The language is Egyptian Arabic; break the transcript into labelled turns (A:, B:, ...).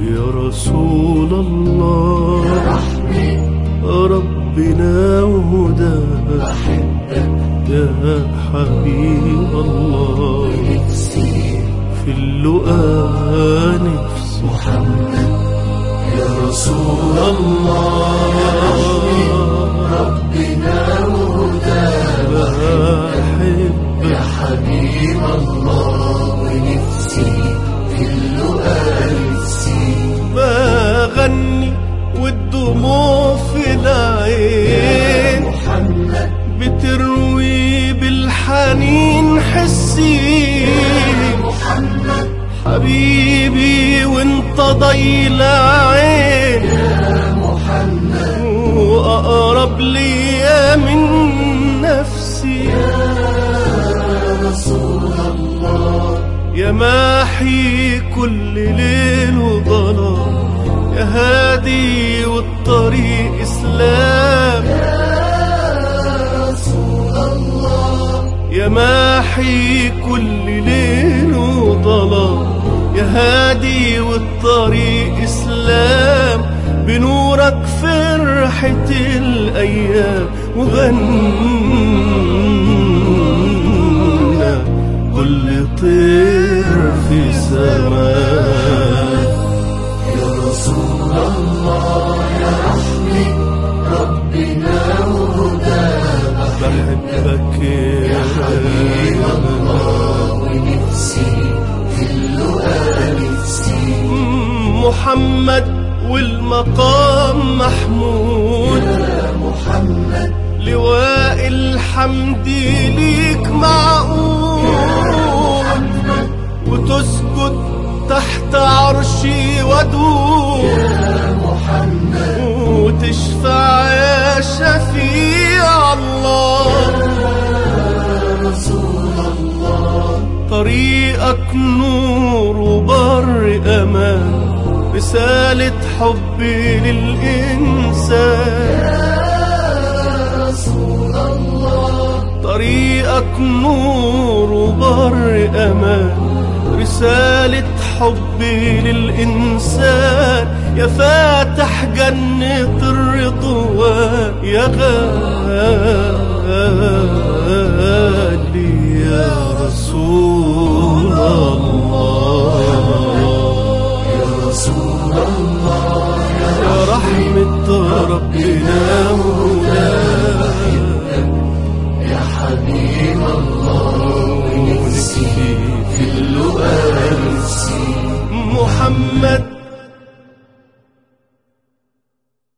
A: يا رسول الله ربنا وهدى يا حبيب الله في اللقاء نفسي يا رسول الله ربنا وهدى بحب يا حبيب الله ونفسي في اللقاء نفسي بغني والدموع في العين محمد بتروي بالحنين حسي محمد حبيبي وانت ضيل عين يا محمد واقرب ليا من نفسي يا رسول الله يا ماحي كل ليل وظلام يا هادي والطريق اسلام يا ماحي كل ليل وظلام يا هادي والطريق اسلام بنورك فرحة الايام وغنى كل طير في سماء يا رسول الله يا رحمي ربنا وهدى بحبك يا حبيب الله ونفسي في اللقاء نفسي محمد والمقام محمود يا محمد لواء الحمد ليك معقول وتسجد تحت عرشي ودود يا محمد وتشفع يا شفيع الله يا رسول الله طريقك نور وبر امان رسالة حبي للإنسان طريقك نور وبر أمان رسالة حبي للإنسان يا فاتح جنة الرضوان يا غالي يا رسول الله يا رسول الله يا رحمة ربنا وهداه يا حبيب الله ونفسي في اللقاء نفسي محمد